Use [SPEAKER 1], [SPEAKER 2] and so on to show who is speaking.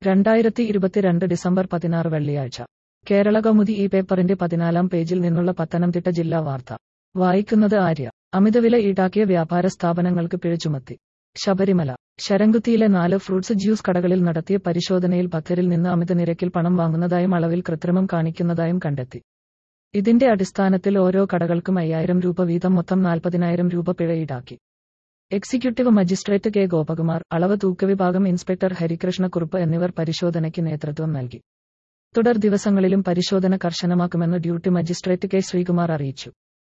[SPEAKER 1] രണ്ടായിരത്തി ഇരുപത്തിരണ്ട് ഡിസംബർ പതിനാറ് വെള്ളിയാഴ്ച കേരള കൗമുദി ഈ പേപ്പറിന്റെ പതിനാലാം പേജിൽ നിന്നുള്ള പത്തനംതിട്ട ജില്ലാ വാർത്ത വായിക്കുന്നത് ആര്യ അമിതവില ഈടാക്കിയ വ്യാപാര സ്ഥാപനങ്ങൾക്ക് പിഴ ചുമത്തി ശബരിമല ശരംകുത്തിയിലെ നാല് ഫ്രൂട്ട്സ് ജ്യൂസ് കടകളിൽ നടത്തിയ പരിശോധനയിൽ ഭക്തരിൽ നിന്ന് അമിത നിരക്കിൽ പണം വാങ്ങുന്നതായും അളവിൽ കൃത്രിമം കാണിക്കുന്നതായും കണ്ടെത്തി ഇതിന്റെ അടിസ്ഥാനത്തിൽ ഓരോ കടകൾക്കും അയ്യായിരം രൂപ വീതം മൊത്തം നാൽപ്പതിനായിരം രൂപ പിഴ ഈടാക്കി എക്സിക്യൂട്ടീവ് മജിസ്ട്രേറ്റ് കെ ഗോപകുമാർ അളവ് തൂക്കവിഭാഗം ഇൻസ്പെക്ടർ ഹരികൃഷ്ണക്കുറുപ്പ് എന്നിവർ പരിശോധനയ്ക്ക് നേതൃത്വം നൽകി തുടർ ദിവസങ്ങളിലും പരിശോധന കർശനമാക്കുമെന്ന് ഡ്യൂട്ടി മജിസ്ട്രേറ്റ് കെ ശ്രീകുമാർ അറിയിച്ചു